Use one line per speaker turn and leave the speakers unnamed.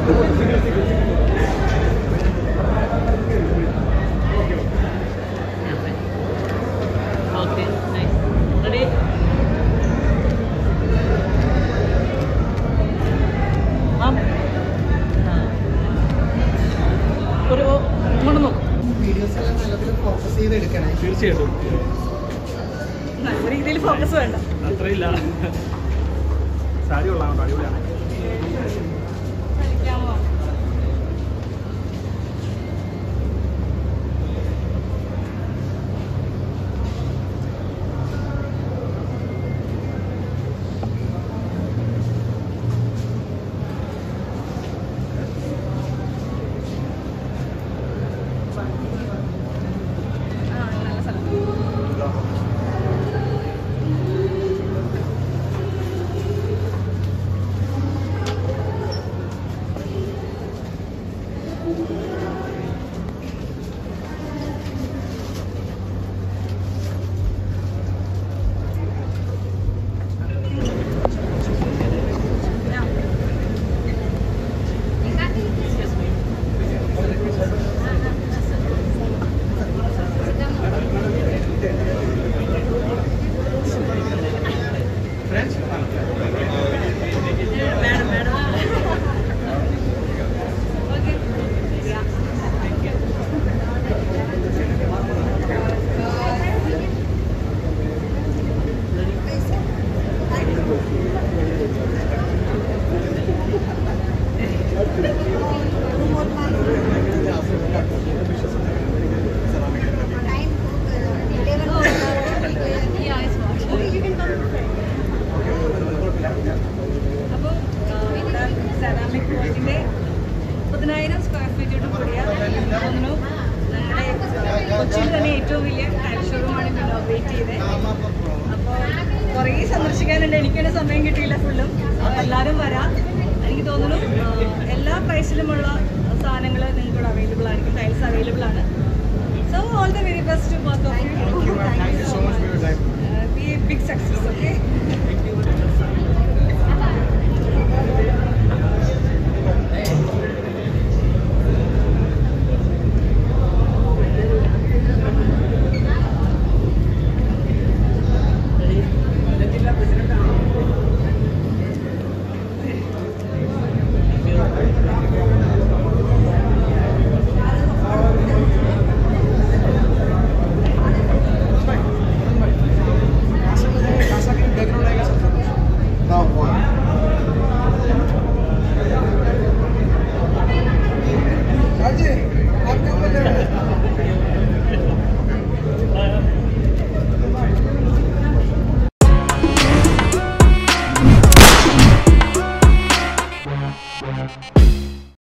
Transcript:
okay nice ready മാം ഒരു ഇങ്ങോട്ട് നോക്കും
വീഡിയോസ് എല്ലാം നല്ലതിൽ ഫോക്കസ് ചെയ്ത് എടുക്കണേ
തീർച്ചയായിട്ടും
നല്ല രീതിയിൽ ഫോക്കസ് വേണ്ട
അത്രയില്ല സാരി കൊള്ളാം അടിപൊളിയാണ്
കളിക്കാമോ ആ നല്ല സ്ഥലം മാഡം മാഡം ഓക്കെ അപ്പോൾ ഇവിടെ സെറാമിക് പോർട്ടിൻ്റെ പതിനായിരം സ്ക്വയർ ഫീറ്റോട് കൂടിയ എനിക്ക് തോന്നുന്നു നമ്മുടെ കൊച്ചിയിൽ തന്നെ ഏറ്റവും വലിയ ടൈൽ ഷോറൂമാണ് ഇന്നോഗ്രേറ്റ് ചെയ്തത് അപ്പോൾ കുറേ സന്ദർശിക്കാനുണ്ട് എനിക്കൊരു സമയം കിട്ടിയില്ല ഫുള്ളും അപ്പോൾ എല്ലാവരും വരാം എനിക്ക് തോന്നുന്നു ആ, എല്ലാ പ്രൈസിലുമുള്ള സാധനങ്ങൾ നിങ്ങൾക്ക് ഇവിടെ അവൈലബിൾ ആയിരിക്കും ടൈൽസ് അവൈലബിൾ ആണ് so all the very best both of U